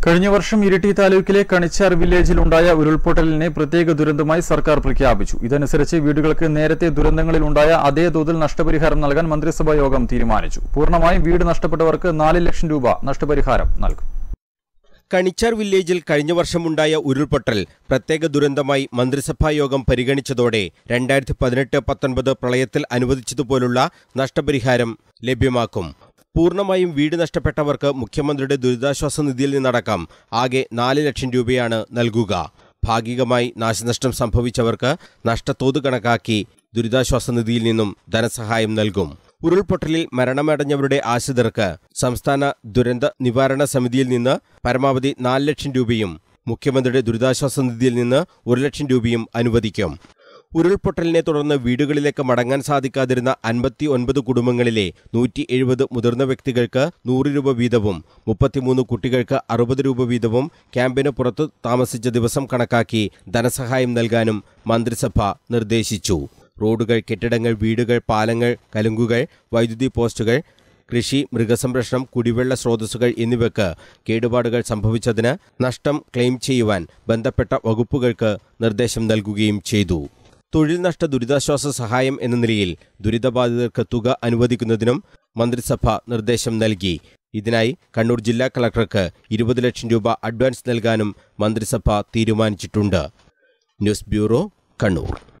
കഴിഞ്ഞ വർഷം ഇരിട്ടി താലൂക്കിലെ കണിച്ചാർ വില്ലേജിലുണ്ടായ ഉരുൾപൊട്ടലിനെ പ്രത്യേക ദുരന്തമായി സർക്കാർ പ്രഖ്യാപിച്ചു ഇതനുസരിച്ച് വീടുകൾക്ക് നേരത്തെ ദുരന്തങ്ങളിലുണ്ടായ അതേ തോതിൽ നഷ്ടപരിഹാരം നൽകാൻ മന്ത്രിസഭാ യോഗം തീരുമാനിച്ചു പൂർണ്ണമായും വീട് നഷ്ടപ്പെട്ടവർക്ക് നാല് ലക്ഷം രൂപ നഷ്ടപരിഹാരം നൽകും കണിച്ചാർ വില്ലേജിൽ കഴിഞ്ഞ വർഷമുണ്ടായ ഉരുൾപൊട്ടൽ പ്രത്യേക ദുരന്തമായി മന്ത്രിസഭാ യോഗം പരിഗണിച്ചതോടെ രണ്ടായിരത്തി പതിനെട്ട് പത്തൊൻപത് പ്രളയത്തിൽ അനുവദിച്ചതുപോലുള്ള നഷ്ടപരിഹാരം ലഭ്യമാക്കും പൂർണ്ണമായും വീട് നഷ്ടപ്പെട്ടവർക്ക് മുഖ്യമന്ത്രിയുടെ ദുരിതാശ്വാസ നിധിയിൽ നിന്നടക്കം ആകെ നാല് ലക്ഷം രൂപയാണ് നൽകുക ഭാഗികമായി നാശനഷ്ടം സംഭവിച്ചവർക്ക് നഷ്ടത്തോത് കണക്കാക്കി ദുരിതാശ്വാസ നിധിയിൽ നിന്നും ധനസഹായം നൽകും ഉരുൾപൊട്ടലിൽ മരണമടഞ്ഞവരുടെ ആശ്രിതർക്ക് സംസ്ഥാന ദുരന്ത നിവാരണ സമിതിയിൽ നിന്ന് പരമാവധി നാല് ലക്ഷം രൂപയും മുഖ്യമന്ത്രിയുടെ ദുരിതാശ്വാസ നിധിയിൽ നിന്ന് ഒരു ലക്ഷം രൂപയും അനുവദിക്കും ഉരുൾപൊട്ടലിനെ തുടർന്ന് വീടുകളിലേക്ക് മടങ്ങാൻ സാധിക്കാതിരുന്ന അൻപത്തി ഒൻപത് കുടുംബങ്ങളിലെ നൂറ്റി എഴുപത് മുതിർന്ന വ്യക്തികൾക്ക് നൂറ് രൂപ വീതവും മുപ്പത്തിമൂന്ന് കുട്ടികൾക്ക് അറുപത് രൂപ വീതവും ക്യാമ്പിന് പുറത്തു താമസിച്ച ദിവസം കണക്കാക്കി ധനസഹായം നൽകാനും മന്ത്രിസഭ നിർദ്ദേശിച്ചു റോഡുകൾ കെട്ടിടങ്ങൾ വീടുകൾ പാലങ്ങൾ കലുങ്കുകൾ വൈദ്യുതി പോസ്റ്റുകൾ കൃഷി മൃഗസംരക്ഷണം കുടിവെള്ള സ്രോതസ്സുകൾ എന്നിവയ്ക്ക് കേടുപാടുകൾ സംഭവിച്ചതിന് നഷ്ടം ക്ലെയിം ചെയ്യുവാൻ ബന്ധപ്പെട്ട വകുപ്പുകൾക്ക് നിർദ്ദേശം നൽകുകയും ചെയ്തു തൊഴിൽ നഷ്ട ദുരിതാശ്വാസ സഹായം എന്ന നിലയിൽ ദുരിതബാധിതർക്ക് തുക അനുവദിക്കുന്നതിനും മന്ത്രിസഭ നിർദ്ദേശം നൽകി ഇതിനായി കണ്ണൂർ ജില്ലാ കളക്ടർക്ക് ഇരുപത് ലക്ഷം രൂപ അഡ്വാൻസ് നൽകാനും മന്ത്രിസഭ തീരുമാനിച്ചിട്ടുണ്ട് ന്യൂസ് ബ്യൂറോ കണ്ണൂർ